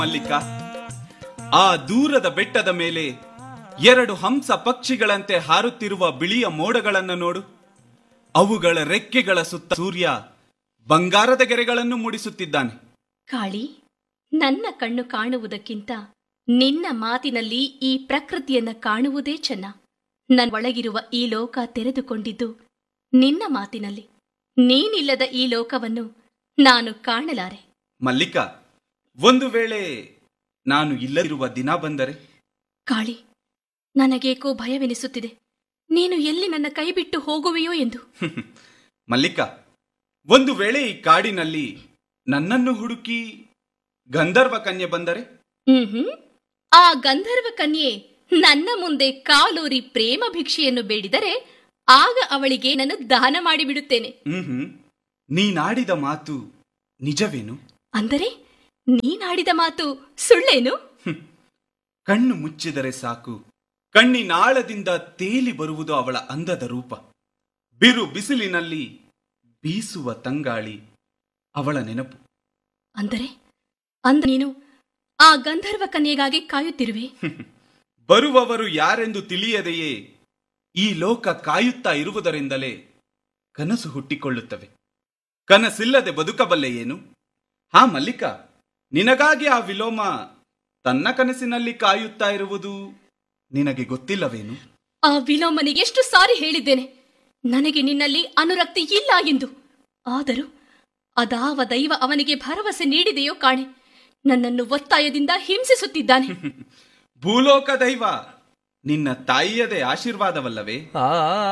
ಮಲ್ಲಿಕ ಆ ದೂರದ ಬೆಟ್ಟದ ಮೇಲೆ ಎರಡು ಹಂಸ ಪಕ್ಷಿಗಳಂತೆ ಹಾರುತ್ತಿರುವ ಬಿಳಿಯ ಮೋಡಗಳನ್ನು ನೋಡು ಅವುಗಳ ರೆಕ್ಕೆಗಳ ಸುತ್ತ ಸೂರ್ಯ ಬಂಗಾರದ ಗೆರೆಗಳನ್ನು ಮೂಡಿಸುತ್ತಿದ್ದಾನೆ ಕಾಳಿ ನನ್ನ ಕಣ್ಣು ಕಾಣುವುದಕ್ಕಿಂತ ನಿನ್ನ ಮಾತಿನಲ್ಲಿ ಈ ಪ್ರಕೃತಿಯನ್ನ ಕಾಣುವುದೇ ಚೆನ್ನ ನನ್ನ ಒಳಗಿರುವ ಈ ಲೋಕ ತೆರೆದುಕೊಂಡಿದ್ದು ನಿನ್ನ ಮಾತಿನಲ್ಲಿ ನೀನಿಲ್ಲದ ಈ ಲೋಕವನ್ನು ನಾನು ಕಾಣಲಾರೆ ಮಲ್ಲಿಕ ಒಂದು ವೇಳೆ ನಾನು ಇಲ್ಲದಿರುವ ದಿನ ಬಂದರೆ ಕಾಳಿ ನನಗೇಕೋ ಭಯವೆನಿಸುತ್ತಿದೆ ನೀನು ಎಲ್ಲಿ ನನ್ನ ಕೈ ಬಿಟ್ಟು ಹೋಗುವೆಯೋ ಎಂದು ಮಲ್ಲಿಕ ಒಂದು ವೇಳೆ ಈ ಕಾಡಿನಲ್ಲಿ ನನ್ನನ್ನು ಹುಡುಕಿ ಗಂಧರ್ವ ಕನ್ಯೆ ಬಂದರೆ ಹ್ಮ್ ಆ ಗಂಧರ್ವ ಕನ್ಯೆ ನನ್ನ ಮುಂದೆ ಕಾಲೂರಿ ಪ್ರೇಮ ಭಿಕ್ಷೆಯನ್ನು ಬೇಡಿದರೆ ಆಗ ಅವಳಿಗೆ ನಾನು ದಾನ ಮಾಡಿಬಿಡುತ್ತೇನೆ ಹ್ಮ್ ನೀನಾಡಿದ ಮಾತು ನಿಜವೇನು ಅಂದರೆ ನೀನಾಡಿದ ಮಾತು ಸುಳ್ಳೇನು ಕಣ್ಣು ಮುಚ್ಚಿದರೆ ಸಾಕು ಕಣ್ಣಿನಾಳದಿಂದ ತೇಲಿ ಬರುವುದು ಅವಳ ಅಂದದ ರೂಪ ಬಿರು ಬಿಸಿಲಿನಲ್ಲಿ ಬೀಸುವ ತಂಗಾಳಿ ಅವಳ ನೆನಪು ಅಂದರೆ ಅಂದ ನೀನು ಆ ಗಂಧರ್ವ ಕನ್ಯೆಗಾಗಿ ಕಾಯುತ್ತಿರುವೆ ಬರುವವರು ಯಾರೆಂದು ತಿಳಿಯದೆಯೇ ಈ ಲೋಕ ಕಾಯುತ್ತಾ ಇರುವುದರಿಂದಲೇ ಕನಸು ಹುಟ್ಟಿಕೊಳ್ಳುತ್ತವೆ ಕನಸಿಲ್ಲದೆ ಬದುಕಬಲ್ಲೆ ಏನು ಹಾ ಮಲ್ಲಿಕ ನಿನಗಾಗಿ ಆ ವಿಲೋಮ ತನ್ನ ಕನಸಿನಲ್ಲಿ ಕಾಯುತ್ತಾ ಇರುವುದು ನಿನಗೆ ಗೊತ್ತಿಲ್ಲವೇನು ಆ ವಿಲೋಮನಿಗೆ ಎಷ್ಟು ಸಾರಿ ಹೇಳಿದ್ದೇನೆ ನನಗೆ ನಿನ್ನಲ್ಲಿ ಅನುರಕ್ತಿ ಇಲ್ಲ ಎಂದು ಆದರೂ ಅದಾವ ದೈವ ಅವನಿಗೆ ಭರವಸೆ ನೀಡಿದೆಯೋ ಕಾಣೆ ನನ್ನನ್ನು ಒತ್ತಾಯದಿಂದ ಹಿಂಸಿಸುತ್ತಿದ್ದಾನೆ ಭೂಲೋಕ ದೈವ ನಿನ್ನ ತಾಯಿಯದೇ ಆಶೀರ್ವಾದವಲ್ಲವೇ ಆ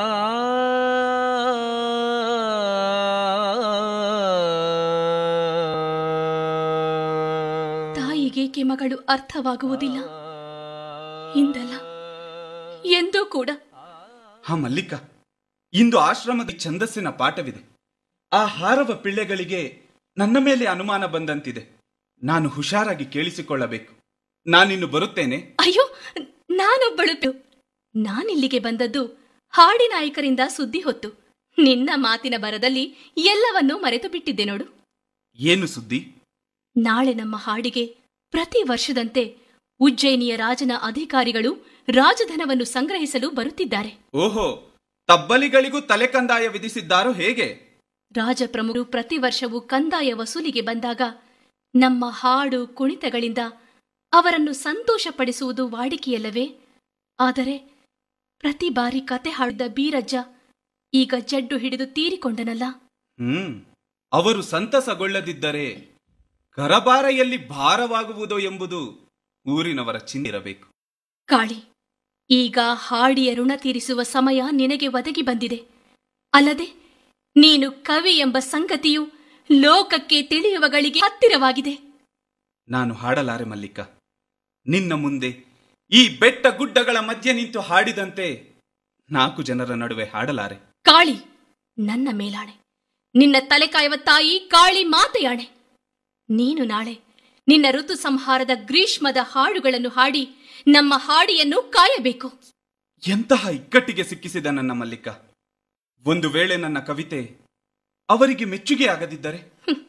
ತಾಯಿಗೇಕೆ ಮಗಳು ಅರ್ಥವಾಗುವುದಿಲ್ಲ ಇಂದಲ್ಲ ಎಂದೂ ಕೂಡ ಹಾ ಮಲ್ಲಿಕ ಇಂದು ಆಶ್ರಮದ ಛಂದಸ್ಸಿನ ಪಾಠವಿದೆ ಆ ಹಾರವ ಪಿಳ್ಳೆಗಳಿಗೆ ನನ್ನ ಮೇಲೆ ಅನುಮಾನ ಬಂದಂತಿದೆ ನಾನು ಹುಷಾರಾಗಿ ಕೇಳಿಸಿಕೊಳ್ಳಬೇಕು ನಾನಿನ್ನು ಬರುತ್ತೇನೆ ಅಯ್ಯೋ ನಾನೊಬ್ಬಳು ನಾನಿಲ್ಲಿಗೆ ಬಂದದ್ದು ಹಾಡಿ ನಾಯಕರಿಂದ ಸುದ್ದಿ ಹೊತ್ತು ನಿನ್ನ ಮಾತಿನ ಬರದಲ್ಲಿ ಎಲ್ಲವನ್ನೂ ಮರೆತು ಬಿಟ್ಟಿದ್ದೆ ನೋಡು ಏನು ಸುದ್ದಿ ನಾಳೆ ನಮ್ಮ ಹಾಡಿಗೆ ಪ್ರತಿ ವರ್ಷದಂತೆ ಉಜ್ಜಯಿನಿಯ ರಾಜನ ಅಧಿಕಾರಿಗಳು ರಾಜಧನವನ್ನು ಸಂಗ್ರಹಿಸಲು ಬರುತ್ತಿದ್ದಾರೆ ಓಹೋ ತಬ್ಬಲಿಗಳಿಗೂ ತಲೆ ಕಂದಾಯ ವಿಧಿಸಿದ್ದಾರೋ ಹೇಗೆ ರಾಜಪ್ರಮುಖರು ಪ್ರತಿ ವರ್ಷವೂ ಕಂದಾಯ ವಸೂಲಿಗೆ ಬಂದಾಗ ನಮ್ಮ ಹಾಡು ಕುಣಿತಗಳಿಂದ ಅವರನ್ನು ಸಂತೋಷಪಡಿಸುವುದು ವಾಡಿಕೆಯಲ್ಲವೇ ಆದರೆ ಪ್ರತಿ ಬಾರಿ ಕತೆ ಹಾಡಿದ ಬೀರಜ್ಜ ಈಗ ಜಡ್ಡು ಹಿಡಿದು ತೀರಿಕೊಂಡನಲ್ಲ ಹ್ಮ್ ಅವರು ಸಂತಸಗೊಳ್ಳದಿದ್ದರೆ ಕರಬಾರೆಯಲ್ಲಿ ಭಾರವಾಗುವುದೋ ಎಂಬುದು ಊರಿನವರ ಚಿಂತಿರಬೇಕು ಕಾಳಿ ಈಗ ಹಾಡಿಯ ಋಣ ತೀರಿಸುವ ಸಮಯ ನಿನಗೆ ಒದಗಿ ಬಂದಿದೆ ಅಲ್ಲದೆ ನೀನು ಕವಿ ಎಂಬ ಸಂಗತಿಯು ಲೋಕಕ್ಕೆ ತಿಳಿಯುವಗಳಿಗೆ ಹತ್ತಿರವಾಗಿದೆ ನಾನು ಹಾಡಲಾರೆ ಮಲ್ಲಿಕ ನಿನ್ನ ಮುಂದೆ ಈ ಬೆಟ್ಟ ಗುಡ್ಡಗಳ ಮಧ್ಯೆ ನಿಂತು ಹಾಡಿದಂತೆ ನಾಲ್ಕು ಜನರ ನಡುವೆ ಹಾಡಲಾರೆ ಕಾಳಿ ನನ್ನ ಮೇಲಾಣೆ ನಿನ್ನ ತಲೆ ಕಾಯುವ ತಾಯಿ ಕಾಳಿ ಮಾತೆಯಾಣೆ ನೀನು ನಾಳೆ ನಿನ್ನ ಋತು ಸಂಹಾರದ ಗ್ರೀಷ್ಮದ ಹಾಡುಗಳನ್ನು ಹಾಡಿ ನಮ್ಮ ಹಾಡಿಯನ್ನು ಕಾಯಬೇಕು ಎಂತಹ ಇಕ್ಕಟ್ಟಿಗೆ ಸಿಕ್ಕಿಸಿದ ನನ್ನ ಮಲ್ಲಿಕ ಒಂದು ವೇಳೆ ನನ್ನ ಕವಿತೆ ಅವರಿಗೆ ಮೆಚ್ಚುಗೆ ಆಗದಿದ್ದರೆ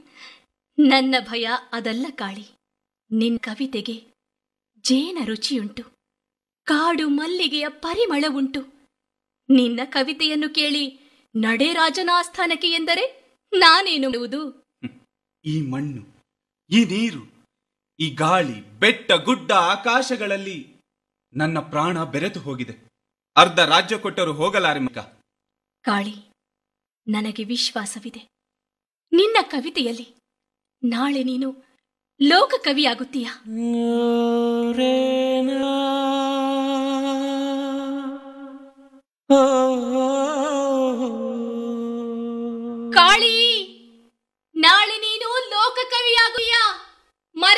ನನ್ನ ಭಯ ಅದಲ್ಲ ಕಾಳಿ ನಿನ್ ಕವಿತೆಗೆ ಜೇನ ರುಚಿಯುಂಟು ಕಾಡು ಮಲ್ಲಿಗೆಯ ಪರಿಮಳವುಂಟು ನಿನ್ನ ಕವಿತೆಯನ್ನು ಕೇಳಿ ನಡೆರಾಜನ ಆಸ್ಥಾನಕ್ಕೆ ಎಂದರೆ ನಾನೇನು ಮಾಡುವುದು ಈ ಮಣ್ಣು ಈ ನೀರು ಈ ಗಾಳಿ ಬೆಟ್ಟ ಗುಡ್ಡ ಆಕಾಶಗಳಲ್ಲಿ ನನ್ನ ಪ್ರಾಣ ಬೆರೆತು ಹೋಗಿದೆ ಅರ್ಧ ರಾಜ್ಯ ಕೊಟ್ಟರು ಹೋಗಲಾರೆ ಮಗ ಕಾಳಿ ನನಗೆ ವಿಶ್ವಾಸವಿದೆ ನಿನ್ನ ಕವಿತೆಯಲ್ಲಿ ನಾಳೆ ನೀನು ಲೋಕ ಕವಿಯಾಗುತ್ತೀಯಾ ನೂರೇನಾ